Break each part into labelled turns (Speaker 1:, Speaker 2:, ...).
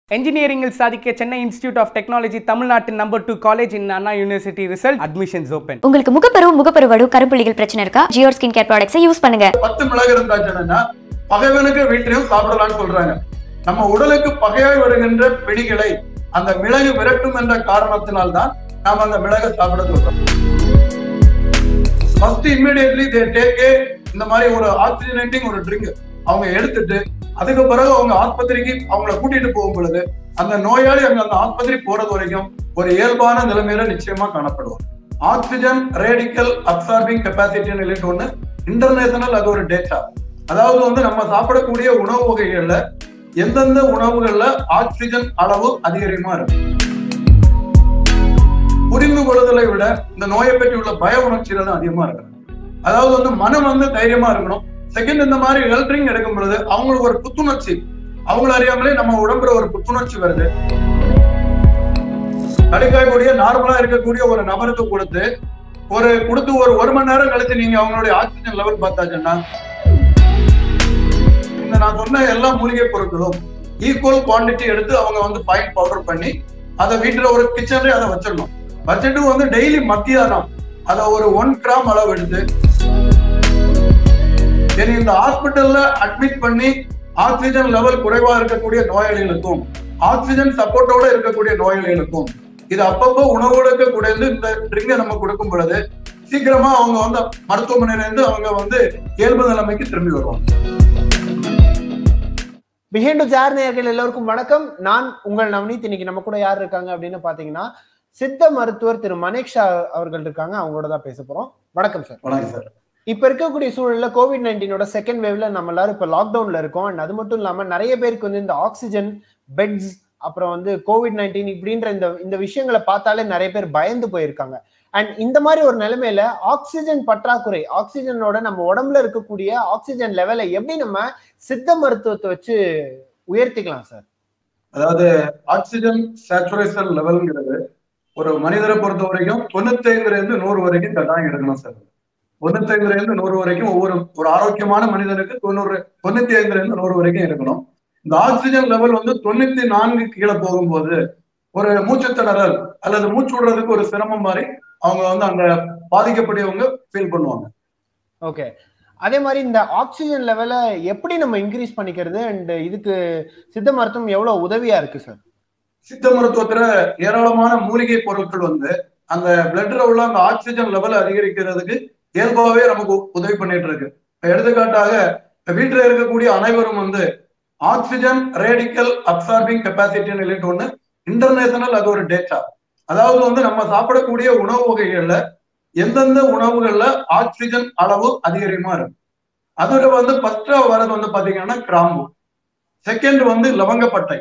Speaker 1: என்ஜினியரிங்கில் சாதிக்க Chennai institute of technology தமிழ்நாட்டின் number two college in Anna university result admissions open
Speaker 2: உங்களுக்கு முகப்பரு முகப்பரு வடு கருப்புள்ளிகள் பிரச்சனை இருக்கா ஜியோர் ஸ்கின் கேர் ப்ராடக்ட்ஸை யூஸ் பண்ணுங்க
Speaker 3: பத்து மிளகு இருந்தாச்சுன்னா பகைவனுக்கு வீட்டிலையும் சாப்பிடலாம்னு சொல்றாங்க நம்ம உடலுக்கு பகையாய் வருகின்ற பிடிகளை அந்த மிளகு விரட்டும் என்ற காரணத்தினால்தான் நாம அந்த மிளகை சாப்பிட சொல்றோம் ஃபர்ஸ்ட் இம்மிடியட்லி தே டேக் இந்த மாதிரி ஒரு ஆக்சிஜனேட்டிங் ஒரு ட்ரிங்க் அவங்க எடுத்துட்டு அதுக்கு பிறகு அவங்க ஆஸ்பத்திரிக்கு அவங்கள கூட்டிட்டு போகும் பொழுது அந்த நோயாளி அங்க அந்த ஆஸ்பத்திரி போறது வரைக்கும் ஒரு இயல்பான நிலைமையில நிச்சயமா காணப்படுவார் ஆக்சிஜன் ரேடிக்கல் அப்சார்பிங் கெப்பாசிட்டின்னு சொல்லிட்டு ஒண்ணு இன்டர்நேஷனல் அது ஒரு டேட்டா அதாவது வந்து நம்ம சாப்பிடக்கூடிய உணவு வகைகள்ல எந்தெந்த உணவுகள்ல ஆக்சிஜன் அளவு அதிகரிமா இருக்கு புரிந்து கொள்ளுதலை விட இந்த நோயை பற்றி உள்ள பய உணர்ச்சியில தான் அதிகமா இருக்கு அதாவது வந்து மனம் வந்து தைரியமா இருக்கணும் செகண்ட் இந்த மாதிரி ஹெல்ட்ரிங் எடுக்கும் பொழுது அவங்களுக்கு ஒரு புத்துணர்ச்சி அவங்கள அறியாமலே நம்ம உடம்புல ஒரு புத்துணர்ச்சி வருது கடுக்காய்க்கூடிய நார்மலா இருக்கக்கூடிய ஒரு நபருக்கு கொடுத்து ஒரு கொடுத்து ஒரு ஒரு மணி நேரம் கழிச்சு நீங்க அவங்களுடைய ஆக்சிஜன் லெவல் பார்த்தாச்சுன்னா இந்த நான் சொன்ன எல்லா மூலிகை பொருட்களும் ஈக்குவல் குவாண்டிட்டி எடுத்து அவங்க வந்து ஃபைன் பவுடர் பண்ணி அதை வீட்டுல ஒரு கிச்சன்ல அதை வச்சிடணும் வச்சுட்டு வந்து டெய்லி மத்தியானம் அதை ஒரு ஒன் கிராம் அளவு எடுத்து சரி இந்த ஹாஸ்பிட்டல்ல அட்மிட் பண்ணி ஆக்சிஜன் லெவல் குறைவா இருக்கக்கூடிய நோயாளிகளுக்கும் ஆக்சிஜன் சப்போர்ட்டோட இருக்கக்கூடிய நோயாளிகளுக்கும் இது அப்பப்போ உணவோடு குறைந்து இந்த ட்ரிங்கை நம்ம கொடுக்கும் பொழுது சீக்கிரமா அவங்க வந்து மருத்துவமனையில இருந்து அவங்க வந்து இயல்பு நிலைமைக்கு திரும்பி வருவாங்க
Speaker 4: பிஹைண்ட் ஜார் நேயர்கள் எல்லோருக்கும் வணக்கம் நான் உங்கள் நவனீத் இன்னைக்கு நம்ம கூட யார் இருக்காங்க அப்படின்னு பாத்தீங்கன்னா சித்த மருத்துவர் திரு மனேக்ஷா அவர்கள் இருக்காங்க அவங்களோட தான் பேச போறோம் வணக்கம் சார்
Speaker 3: வணக்கம் சார்
Speaker 4: இப்ப இருக்கக்கூடிய சூழல்ல கோவிட் நைன்டீனோட செகண்ட் வேவ்ல நம்ம எல்லாரும் இப்ப லாக்டவுன்ல இருக்கோம் அண்ட் அது மட்டும் இல்லாம நிறைய பேருக்கு வந்து இந்த ஆக்சிஜன் பெட்ஸ் அப்புறம் வந்து கோவிட் நைன்டீன் இப்படின்ற இந்த இந்த விஷயங்களை பார்த்தாலே நிறைய பேர் பயந்து போயிருக்காங்க அண்ட் இந்த மாதிரி ஒரு நிலைமையில ஆக்சிஜன் பற்றாக்குறை ஆக்சிஜனோட நம்ம உடம்புல இருக்கக்கூடிய ஆக்சிஜன் லெவலை எப்படி நம்ம சித்த மருத்துவத்தை வச்சு உயர்த்திக்கலாம் சார்
Speaker 3: அதாவது ஆக்சிஜன் சேச்சுரேஷன் லெவல்ங்கிறது ஒரு மனிதரை பொறுத்த வரைக்கும் தொண்ணூத்தைந்துல இருந்து நூறு வரைக்கும் கட்டாயம் இருக்கணும் சார் தொண்ணூத்தைந்துல இருந்து நூறு வரைக்கும் ஒவ்வொரு ஒரு ஆரோக்கியமான மனிதனுக்கு தொண்ணூறு தொண்ணூத்தி ஐந்துல இருந்து நூறு வரைக்கும் இருக்கணும் இந்த ஆக்சிஜன் லெவல் வந்து தொண்ணூத்தி நான்கு கீழே போகும்போது ஒரு மூச்சு திணறல் அல்லது மூச்சு விடுறதுக்கு ஒரு சிரமம் மாதிரி அவங்க வந்து அங்க பாதிக்கப்படியவங்க ஃபீல் பண்ணுவாங்க
Speaker 4: ஓகே அதே மாதிரி இந்த ஆக்சிஜன் லெவலை எப்படி நம்ம இன்க்ரீஸ் பண்ணிக்கிறது அண்ட் இதுக்கு சித்த மருத்துவம் எவ்வளவு உதவியா இருக்கு சார்
Speaker 3: சித்த மருத்துவத்துல ஏராளமான மூலிகை பொருட்கள் வந்து அந்த பிளட்ல உள்ள அந்த ஆக்சிஜன் லெவல் அதிகரிக்கிறதுக்கு இயல்பாவே நமக்கு உதவி பண்ணிட்டு இருக்கு இப்ப எடுத்துக்காட்டாக இப்ப வீட்டுல இருக்கக்கூடிய அனைவரும் வந்து ஆக்சிஜன் ரேடிக்கல் அப்சார்பிங் கெப்பாசிட்டின்னு சொல்லிட்டு ஒண்ணு இன்டர்நேஷனல் அது ஒரு டேட்டா அதாவது வந்து நம்ம சாப்பிடக்கூடிய உணவு வகைகள்ல எந்தெந்த உணவுகள்ல ஆக்சிஜன் அளவு அதிகரிமா இருக்கு அதுல வந்து ஃபர்ஸ்ட் வரது வந்து பாத்தீங்கன்னா கிராம்பு செகண்ட் வந்து லவங்கப்பட்டை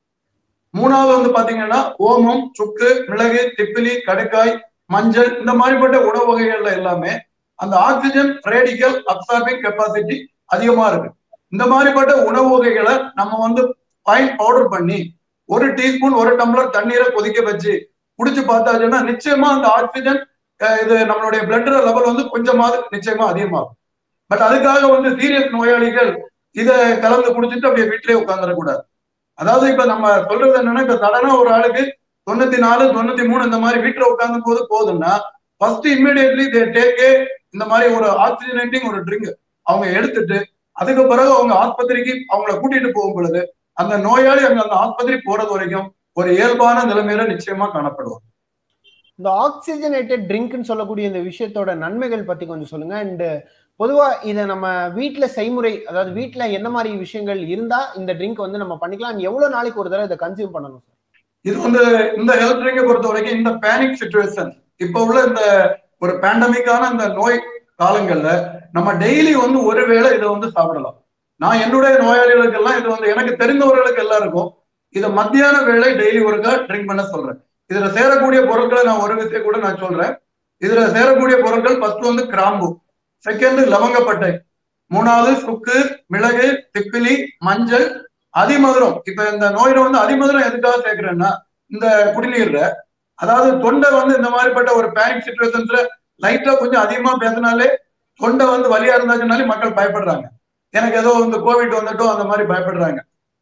Speaker 3: மூணாவது வந்து பாத்தீங்கன்னா ஓமம் சுக்கு மிளகு திப்பிலி கடுக்காய் மஞ்சள் இந்த மாதிரிப்பட்ட உணவு வகைகள்ல எல்லாமே அந்த ஆக்சிஜன் ரேடிக்கல் அப்சார்பிங் கெப்பாசிட்டி அதிகமா இருக்கு இந்த மாதிரிப்பட்ட உணவு வகைகளை நம்ம வந்து ஃபைன் பவுடர் பண்ணி ஒரு டீஸ்பூன் ஒரு டம்ளர் தண்ணீரை கொதிக்க வச்சு குடிச்சு பார்த்தாச்சுன்னா நிச்சயமா அந்த ஆக்சிஜன் இது நம்மளுடைய பிளட் லெவல் வந்து கொஞ்சமாவது நிச்சயமா அதிகமாகும் பட் அதுக்காக வந்து சீரியஸ் நோயாளிகள் இதை கலந்து குடிச்சிட்டு அப்படியே வீட்டிலேயே உட்காந்துடக்கூடாது அதாவது இப்ப நம்ம சொல்றது என்னன்னா இப்ப சடனா ஒரு ஆளுக்கு தொண்ணூத்தி நாலு தொண்ணூத்தி மூணு இந்த மாதிரி வீட்டுல உட்கார்ந்து போது போதும்னா ஃபர்ஸ்ட் இம்மிடியட்லி தே டேக் இந்த மாதிரி ஒரு ஆக்சிஜனேட்டிங் ஒரு ட்ரிங்க் அவங்க எடுத்துட்டு அதுக்கு பிறகு அவங்க ஆஸ்பத்திரிக்கு அவங்கள கூட்டிட்டு போகும் பொழுது அந்த நோயாளி அங்க அந்த ஆஸ்பத்திரி போறது வரைக்கும் ஒரு இயல்பான நிலைமையில நிச்சயமா காணப்படுவாங்க
Speaker 4: இந்த ஆக்சிஜனேட்டட் ட்ரிங்க்னு சொல்லக்கூடிய இந்த விஷயத்தோட நன்மைகள் பத்தி கொஞ்சம் சொல்லுங்க அண்ட் பொதுவா இதை நம்ம வீட்டுல செய்முறை அதாவது வீட்டுல என்ன மாதிரி விஷயங்கள் இருந்தா இந்த ட்ரிங்க் வந்து நம்ம பண்ணிக்கலாம் எவ்வளவு நாளைக்கு ஒரு தடவை இதை கன்சியூம் பண்ணணும் சார்
Speaker 3: இது வந்து இந்த ஹெல்த் ட்ரிங்கை பொறுத்த வரைக்கும் இந்த பேனிக் சுச்சுவேஷன் இப்ப உள்ள இந்த ஒரு பேண்டமிக்கான இந்த நோய் காலங்கள்ல நம்ம டெய்லி வந்து ஒருவேளை இதை வந்து சாப்பிடலாம் நான் என்னுடைய நோயாளிகளுக்கு எல்லாம் இது வந்து எனக்கு தெரிந்தவர்களுக்கு எல்லாருக்கும் இதை மத்தியான வேலை டெய்லி ஒருக்கா ட்ரிங்க் பண்ண சொல்றேன் இதுல சேரக்கூடிய பொருட்களை நான் ஒரு விஷயம் கூட நான் சொல்றேன் இதுல சேரக்கூடிய பொருட்கள் ஃபர்ஸ்ட் வந்து கிராம்பு செகண்ட் லவங்கப்பட்டை மூணாவது சுக்கு மிளகு திப்பிலி மஞ்சள் அதிமதுரம் இப்ப இந்த நோயில வந்து அதிமதுரம் எதுக்காக சேர்க்கிறேன்னா இந்த குடிநீர்ல அதாவது தொண்டை வந்து இந்த மாதிரிப்பட்ட ஒரு பேனிக் சுச்சுவேஷன்ஸ்ல லைட்டா கொஞ்சம் அதிகமா பேசினாலே தொண்டை வந்து வலியா இருந்தாச்சுனாலே மக்கள் பயப்படுறாங்க எனக்கு ஏதோ வந்து கோவிட் வந்துட்டோம் அந்த மாதிரி பயப்படுறாங்க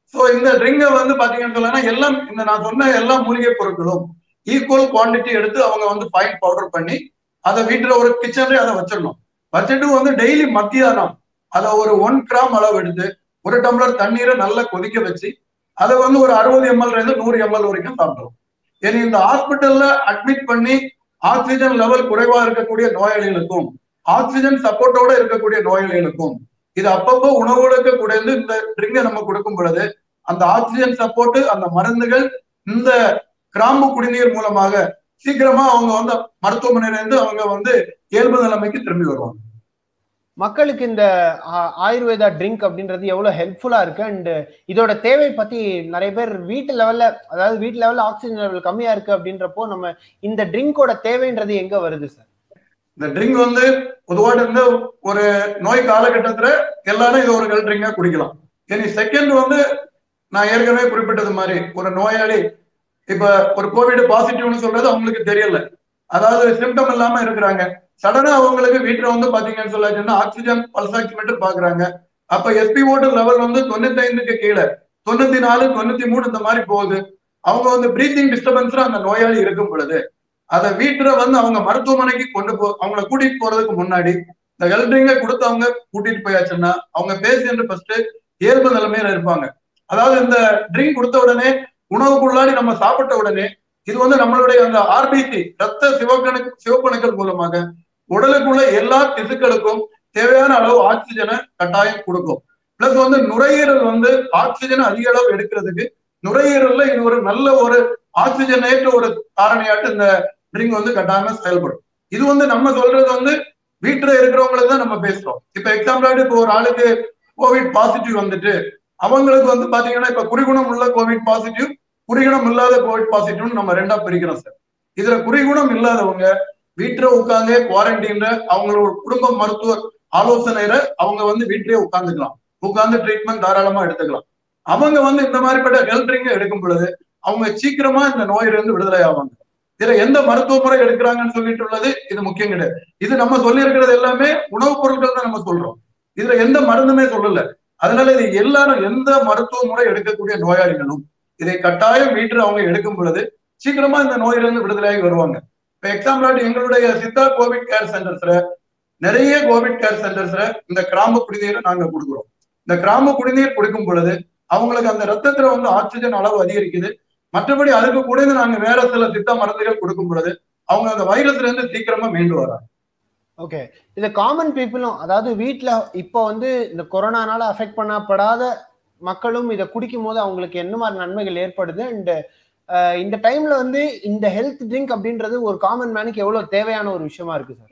Speaker 3: சோ இந்த ட்ரிங்கை வந்து பாத்தீங்கன்னு சொல்லனா எல்லாம் இந்த நான் சொன்ன எல்லா மூலிகை பொருட்களும் ஈக்குவல் குவாண்டிட்டி எடுத்து அவங்க வந்து ஃபைன் பவுடர் பண்ணி அதை வீட்டுல ஒரு கிச்சன்ல அதை வச்சிடணும் வச்சுட்டு வந்து டெய்லி மத்தியானம் அதை ஒரு ஒன் கிராம் அளவு எடுத்து ஒரு டம்ளர் தண்ணீரை நல்லா கொதிக்க வச்சு அதை வந்து ஒரு அறுபது எம்எல் இருந்து நூறு எம்எல் வரைக்கும் சாப்பிடுறோம் இனி இந்த ஹாஸ்பிட்டல்ல அட்மிட் பண்ணி ஆக்சிஜன் லெவல் குறைவா இருக்கக்கூடிய நோயாளிகளுக்கும் ஆக்சிஜன் சப்போர்ட்டோட இருக்கக்கூடிய நோயாளிகளுக்கும் இது அப்பப்போ உணவுகளுக்கு குறைந்து இந்த ட்ரிங்கை நம்ம கொடுக்கும் பொழுது அந்த ஆக்சிஜன் சப்போர்ட் அந்த மருந்துகள் இந்த கிராம்பு குடிநீர் மூலமாக சீக்கிரமா அவங்க வந்து மருத்துவமனையில இருந்து அவங்க வந்து இயல்பு நிலைமைக்கு திரும்பி வருவாங்க
Speaker 4: மக்களுக்கு இந்த ஆ- ஆயுர்வேதா ட்ரிங்க் அப்படின்றது எவ்வளவு ஹெல்ப்ஃபுல்லா இருக்கு அண்ட் இதோட தேவை பத்தி நிறைய பேர் வீட்டு லெவல்ல அதாவது வீட்டு லெவல்ல ஆக்சிஜன் லெவல் கம்மியா இருக்கு அப்படின்றப்போ நம்ம இந்த ட்ரிங்கோட தேவைன்றது எங்க வருது சார்
Speaker 3: இந்த ட்ரிங்க் வந்து பொதுவாக இருந்த ஒரு நோய் காலகட்டத்துல எல்லாரும் இது ஒரு ஹெல்த் ட்ரிங்கா குடிக்கலாம் இனி செகண்ட் வந்து நான் ஏற்கனவே குறிப்பிட்டது மாதிரி ஒரு நோயாளி இப்ப ஒரு கோவிட் பாசிட்டிவ்னு சொல்றது அவங்களுக்கு தெரியல அதாவது சிம்டம் இல்லாம இருக்கிறாங்க சடனா அவங்களுக்கு வீட்டுல வந்து பாத்தீங்கன்னு சொல்லாச்சுன்னா ஆக்சிஜன் பல்ஸ் ஆக்சிமீட்டர் பாக்குறாங்க அப்ப எஸ்பி ஓட்டு லெவல் வந்து தொண்ணூத்தி ஐந்துக்கு கீழே தொண்ணூத்தி நாலு தொண்ணூத்தி மூணு இந்த மாதிரி போகுது அவங்க வந்து பிரீத்திங் டிஸ்டர்பன்ஸ்ல அந்த நோயாளி இருக்கும் பொழுது அதை வீட்டுல வந்து அவங்க மருத்துவமனைக்கு கொண்டு போ அவங்கள கூட்டிட்டு போறதுக்கு முன்னாடி இந்த ஹெல்ட்ரிங்க கொடுத்து அவங்க கூட்டிட்டு போயாச்சுன்னா அவங்க பேஷண்ட் ஃபர்ஸ்ட் இயல்பு நிலைமையில இருப்பாங்க அதாவது இந்த ட்ரிங்க் கொடுத்த உடனே உணவுக்குள்ளாடி நம்ம சாப்பிட்ட உடனே இது வந்து நம்மளுடைய அந்த ஆர்பிசி ரத்த சிவக்கணு சிவப்பணுக்கள் மூலமாக உடலுக்குள்ள எல்லா திசுக்களுக்கும் தேவையான அளவு ஆக்சிஜனை கட்டாயம் கொடுக்கும் பிளஸ் வந்து நுரையீரல் வந்து ஆக்சிஜன் அதிக அளவு எடுக்கிறதுக்கு நுரையீரல்ல இது ஒரு நல்ல ஒரு ஆக்சிஜனேற்ற ஒரு காரணியாட்டு இந்த ட்ரிங்க் வந்து கட்டாயமா செயல்படும் இது வந்து நம்ம சொல்றது வந்து வீட்டுல இருக்கிறவங்களுக்கு தான் நம்ம பேசுறோம் இப்ப எக்ஸாம்பிள் இப்போ ஒரு ஆளுக்கு கோவிட் பாசிட்டிவ் வந்துட்டு அவங்களுக்கு வந்து பாத்தீங்கன்னா இப்ப குறிகுணம் உள்ள கோவிட் பாசிட்டிவ் குறிகுணம் இல்லாத கோவிட் பாசிட்டிவ் நம்ம ரெண்டா பிரிக்கிறோம் சார் இதுல குறிகுணம் இல்லாதவங்க வீட்டுல உட்கார்ந்தே குவாரண்டைன்ல அவங்களோட குடும்ப மருத்துவர் ஆலோசனையில அவங்க வந்து வீட்டிலேயே உட்கார்ந்துக்கலாம் உட்கார்ந்து ட்ரீட்மெண்ட் தாராளமா எடுத்துக்கலாம் அவங்க வந்து இந்த மாதிரிப்பட்ட ஹெல்த் ட்ரிங்கை எடுக்கும் பொழுது அவங்க சீக்கிரமா இந்த நோயிலிருந்து விடுதலை ஆவாங்க இதுல எந்த மருத்துவ முறை எடுக்கிறாங்கன்னு சொல்லிட்டு உள்ளது இது முக்கியம் கிடையாது இது நம்ம சொல்லி இருக்கிறது எல்லாமே உணவுப் பொருட்கள் தான் நம்ம சொல்றோம் இதுல எந்த மருந்துமே சொல்லல அதனால இது எல்லாரும் எந்த மருத்துவ முறை எடுக்கக்கூடிய நோயாளிகளும் இதை கட்டாயம் வீட்டில் அவங்க எடுக்கும் பொழுது சீக்கிரமா இந்த நோயிலிருந்து விடுதலையாகி வருவாங்க இப்ப எக்ஸாம்பிள் எங்களுடைய சித்தா கோவிட் கேர் சென்டர்ஸ்ல நிறைய கோவிட் கேர் சென்டர்ஸ்ல இந்த கிராம குடிநீரை நாங்க கொடுக்குறோம் இந்த கிராம குடிநீர் கொடுக்கும் பொழுது அவங்களுக்கு அந்த ரத்தத்துல வந்து ஆக்சிஜன் அளவு அதிகரிக்குது மற்றபடி அதுக்கு கூட நாங்க வேற சில சித்த மருந்துகள் கொடுக்கும் பொழுது அவங்க அந்த வைரஸ்ல இருந்து சீக்கிரமா மீண்டு வராங்க
Speaker 4: ஓகே இது காமன் பீப்புளும் அதாவது வீட்ல இப்போ வந்து இந்த கொரோனானால அஃபெக்ட் பண்ணப்படாத மக்களும் இதை குடிக்கும் போது அவங்களுக்கு என்ன மாதிரி நன்மைகள் ஏற்படுது அண்ட் இந்த டைம்ல வந்து இந்த ஹெல்த் ட்ரிங்க் அப்படின்றது ஒரு காமன் மேனுக்கு எவ்வளவு தேவையான ஒரு விஷயமா இருக்கு சார்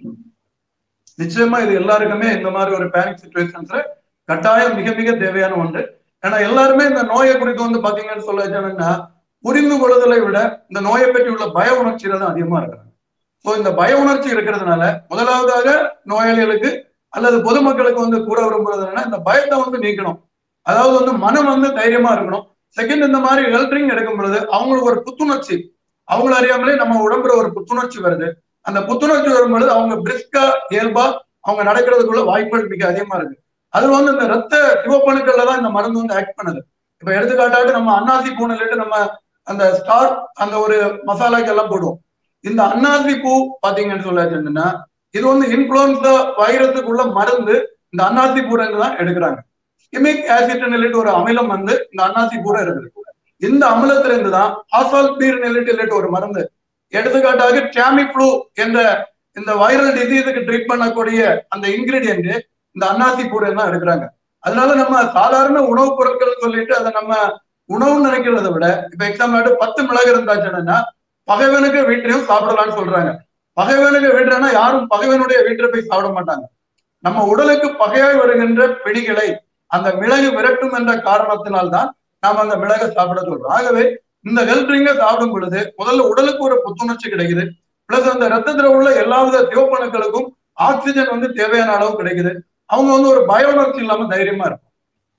Speaker 3: நிச்சயமா இது எல்லாருக்குமே இந்த மாதிரி ஒரு பேனிக் சுச்சுவேஷன்ஸ்ல கட்டாயம் மிக மிக தேவையான ஒன்று ஏன்னா எல்லாருமே இந்த நோயை குறித்து வந்து பாத்தீங்கன்னு சொல்ல புரிந்து கொள்ளுதலை விட இந்த நோயை பற்றி உள்ள பய உணர்ச்சியில தான் அதிகமா இருக்கிறாங்க ஸோ இந்த பய உணர்ச்சி இருக்கிறதுனால முதலாவதாக நோயாளிகளுக்கு அல்லது பொதுமக்களுக்கு வந்து கூற விரும்புறது என்னன்னா இந்த பயத்தை வந்து நீக்கணும் அதாவது வந்து மனம் வந்து தைரியமா இருக்கணும் செகண்ட் இந்த மாதிரி ஹெல்த் ட்ரிங்க் எடுக்கும் பொழுது அவங்களுக்கு ஒரு புத்துணர்ச்சி அவங்கள அறியாமலே நம்ம உடம்புல ஒரு புத்துணர்ச்சி வருது அந்த புத்துணர்ச்சி வரும்பொழுது அவங்க பிரிஸ்கா இயல்பா அவங்க நடக்கிறதுக்குள்ள வாய்ப்புகள் மிக அதிகமா இருக்கு அது வந்து இந்த ரத்த சிவப்பணுக்கள்ல தான் இந்த மருந்து வந்து ஆக்ட் பண்ணுது இப்ப எடுத்துக்காட்டாட்டு நம்ம அன்னாசி பூனிலிட்டு நம்ம அந்த ஸ்டார் அந்த ஒரு மசாலாக்கு எல்லாம் போடுவோம் இந்த அன்னாசி பூ பாத்தீங்கன்னு சொல்லாச்சுன்னா இது வந்து இன்ஃபுளுன்சா வைரஸுக்குள்ள மருந்து இந்த அன்னாசி பூரங்க தான் எடுக்கிறாங்க ஸ்கிமிக் ஆசிட் சொல்லிட்டு ஒரு அமிலம் வந்து இந்த அன்னாசி பூரா இருக்குது இந்த அமிலத்துல இருந்து தான் ஆசால் பீர் சொல்லிட்டு ஒரு மருந்து எடுத்துக்காட்டாக டேமி ஃப்ளூ என்ற இந்த வைரல் டிசீஸுக்கு ட்ரீட் பண்ணக்கூடிய அந்த இன்கிரீடியன்ட் இந்த அன்னாசி பூரை தான் எடுக்கிறாங்க அதனால நம்ம சாதாரண உணவுப் பொருட்கள் சொல்லிட்டு அதை நம்ம உணவுன்னு நினைக்கிறத விட இப்ப எக்ஸாம்பிள் பத்து மிளகு இருந்தாச்சுன்னா பகைவனுக்கு வீட்டிலையும் சாப்பிடலாம்னு சொல்றாங்க பகைவனுக்கு வீட்டுலன்னா யாரும் பகைவனுடைய வீட்டுல போய் சாப்பிட மாட்டாங்க நம்ம உடலுக்கு பகையாய் வருகின்ற பிணிகளை அந்த மிளகு விரட்டும் என்ற காரணத்தினால்தான் நாம் அந்த மிளகை சாப்பிட சொல்றோம் ஆகவே இந்த ஹெல்த் ட்ரிங்கை சாப்பிடும் பொழுது முதல்ல உடலுக்கு ஒரு புத்துணர்ச்சி கிடைக்குது பிளஸ் அந்த ரத்தத்துல உள்ள எல்லாவித சிவப்பணுக்களுக்கும் ஆக்சிஜன் வந்து தேவையான அளவு கிடைக்குது அவங்க வந்து ஒரு பய உணர்ச்சி இல்லாம தைரியமா இருக்கும்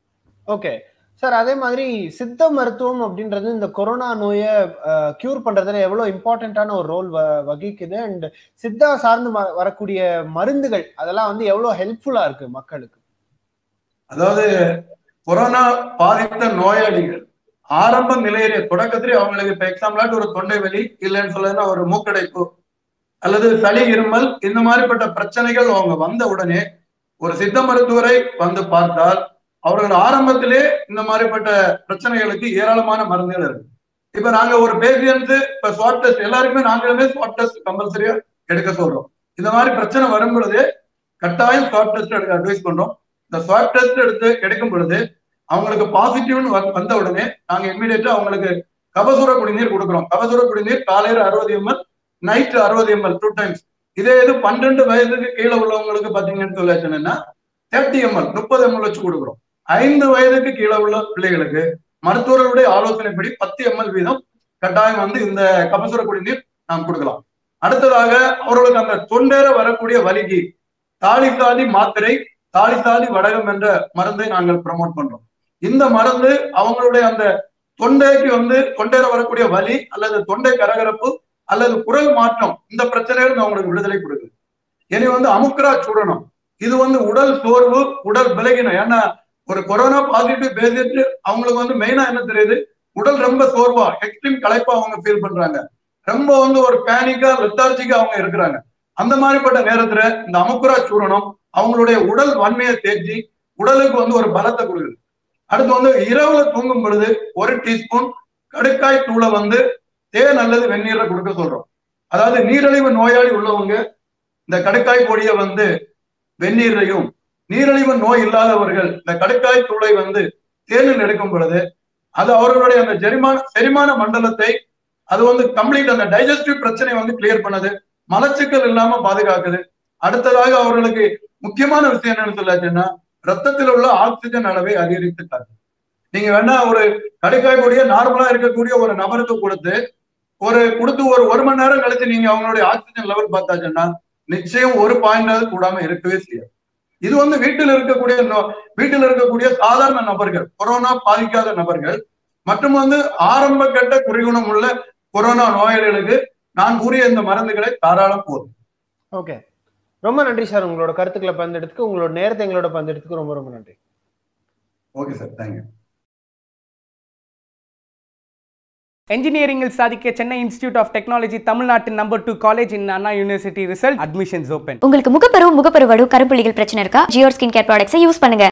Speaker 4: ஓகே சார் அதே மாதிரி சித்த மருத்துவம் அப்படின்றது இந்த கொரோனா நோயை கியூர் பண்றதுல எவ்வளவு இம்பார்ட்டன்டான ஒரு ரோல் வகிக்குது அண்ட் சித்தா சார்ந்து வரக்கூடிய மருந்துகள் அதெல்லாம் வந்து எவ்வளவு ஹெல்ப்ஃபுல்லா இருக்கு மக்களுக்கு
Speaker 3: அதாவது கொரோனா பாதித்த நோயாளிகள் ஆரம்ப நிலையிலே தொடக்கத்திலே அவங்களுக்கு இப்ப எக்ஸாம்பிளாட்டு ஒரு தொண்டை வலி இல்லைன்னு சொல்லுன்னா ஒரு மூக்கடைப்பு அல்லது சளி இருமல் இந்த மாதிரிப்பட்ட பிரச்சனைகள் அவங்க வந்த உடனே ஒரு சித்த மருத்துவரை வந்து பார்த்தால் அவர்கள் ஆரம்பத்திலே இந்த மாதிரிப்பட்ட பிரச்சனைகளுக்கு ஏராளமான மருந்துகள் இருக்கு இப்ப நாங்க ஒரு பேஷண்ட் இப்ப ஸ்வாட் டெஸ்ட் எல்லாருக்குமே நாங்களுமே ஸ்வாட் டெஸ்ட் கம்பல்சரியா எடுக்க சொல்றோம் இந்த மாதிரி பிரச்சனை வரும் பொழுது கட்டாயம் ஸ்வாட் டெஸ்ட் எடுக்க அட்வைஸ் பண்றோம் இந்த ஸ்வாட் டெஸ்ட் எடுத்து எடுக்கும் பொழுது அவங்களுக்கு பாசிட்டிவ்னு வந்த உடனே நாங்க இம்மிடியட்டா அவங்களுக்கு கபசுர குடிநீர் கொடுக்குறோம் கபசுர குடிநீர் காலையில அறுபது எம்எல் நைட்டு அறுபது எம்எல் டூ டைம்ஸ் இதே இது பன்னெண்டு வயதுக்கு கீழே உள்ளவங்களுக்கு பாத்தீங்கன்னு சொல்லாச்சுன்னா தேர்ட்டி எம்எல் முப்பது எம்எல் வச்சு கொடுக்குறோம் ஐந்து வயதுக்கு கீழே உள்ள பிள்ளைகளுக்கு மருத்துவர்களுடைய ஆலோசனைப்படி பத்து எம்எல் வீதம் கட்டாயம் வந்து இந்த கபசுர குடிநீர் நாம் கொடுக்கலாம் அடுத்ததாக அவர்களுக்கு அந்த தொண்டேற வரக்கூடிய வலிக்கு தாலி சாதி மாத்திரை தாலி சாதி வடகம் என்ற மருந்தை நாங்கள் ப்ரமோட் பண்றோம் இந்த மருந்து அவங்களுடைய அந்த தொண்டைக்கு வந்து தொண்டையில வரக்கூடிய வலி அல்லது தொண்டை கரகரப்பு அல்லது குரல் மாற்றம் இந்த பிரச்சனைகள் அவங்களுக்கு விடுதலை கொடுக்குது இனி வந்து அமுக்ரா சூடனம் இது வந்து உடல் சோர்வு உடல் விலகினம் ஏன்னா ஒரு கொரோனா பாசிட்டிவ் பேசிட்டு அவங்களுக்கு வந்து மெயினா என்ன தெரியுது உடல் ரொம்ப சோர்வா எக்ஸ்ட்ரீம் களைப்பா அவங்க ஃபீல் பண்றாங்க ரொம்ப வந்து ஒரு பேனிக்கா லெத்தார்ஜிக்கா அவங்க இருக்கிறாங்க அந்த மாதிரிப்பட்ட நேரத்துல இந்த அமுக்குரா சூரணம் அவங்களுடைய உடல் வன்மையை தேய்ச்சி உடலுக்கு வந்து ஒரு பலத்தை கொடுக்குது அடுத்து வந்து இரவுல தூங்கும் பொழுது ஒரு டீஸ்பூன் கடுக்காய் தூளை வந்து தேன் அல்லது வெந்நீரை கொடுக்க சொல்றோம் அதாவது நீரிழிவு நோயாளி உள்ளவங்க இந்த கடுக்காய் பொடியை வந்து வெந்நீரையும் நீரிழிவு நோய் இல்லாதவர்கள் இந்த கடுக்காய் தூளை வந்து தேனில் எடுக்கும் பொழுது அது அவர்களுடைய அந்த செரிமான செரிமான மண்டலத்தை அது வந்து கம்ப்ளீட் அந்த டைஜஸ்டிவ் பிரச்சனை வந்து கிளியர் பண்ணுது மலச்சிக்கல் இல்லாம பாதுகாக்குது அடுத்ததாக அவர்களுக்கு முக்கியமான விஷயம் என்னன்னு சொல்லாச்சுன்னா ரத்தத்தில் உள்ள ஆக்சிஜன் அளவை அதிகரித்து தரும் நீங்க வேணா ஒரு கடுக்காய் பொடியை நார்மலா இருக்கக்கூடிய ஒரு நபருக்கு கொடுத்து ஒரு கொடுத்து ஒரு ஒரு மணி நேரம் கழிச்சு நீங்க அவங்களுடைய ஆக்சிஜன் லெவல் பார்த்தாச்சுன்னா நிச்சயம் ஒரு பாயிண்டாவது கூடாம இருக்கவே செய்யாது இது வந்து வீட்டில் இருக்கக்கூடிய வீட்டில் இருக்கக்கூடிய சாதாரண நபர்கள் கொரோனா பாதிக்காத நபர்கள் மற்றும் வந்து ஆரம்ப கட்ட குறிகுணம் உள்ள கொரோனா நோயாளிகளுக்கு நான் கூறிய இந்த மருந்துகளை தாராளம் போதும்
Speaker 4: ஓகே ரொம்ப நன்றி சார் உங்களோட கருத்துக்களை பந்தெடுத்துக்கு உங்களோட நேரத்தை எங்களோட பந்தெடுத்துக்கு ரொம்ப ரொம்ப நன்றி
Speaker 3: ஓகே சார் தேங்க்யூ
Speaker 1: என்ஜினியரிங்கில் சாதிக்க சென்னை இன்ஸ்டிடியூட் ஆஃப் டெக்னாலஜி தமிழ்நாட்டின் number two college in Anna university result admissions open
Speaker 2: உங்களுக்கு முகப்பரு முகப்பரு வடு கருப்புள்ளிகள் பிரச்சனை இருக்கா ஜியோர் ஸ்கின் கேர் ப்ராடக்ட்ஸை யூஸ் பண்ணுங்க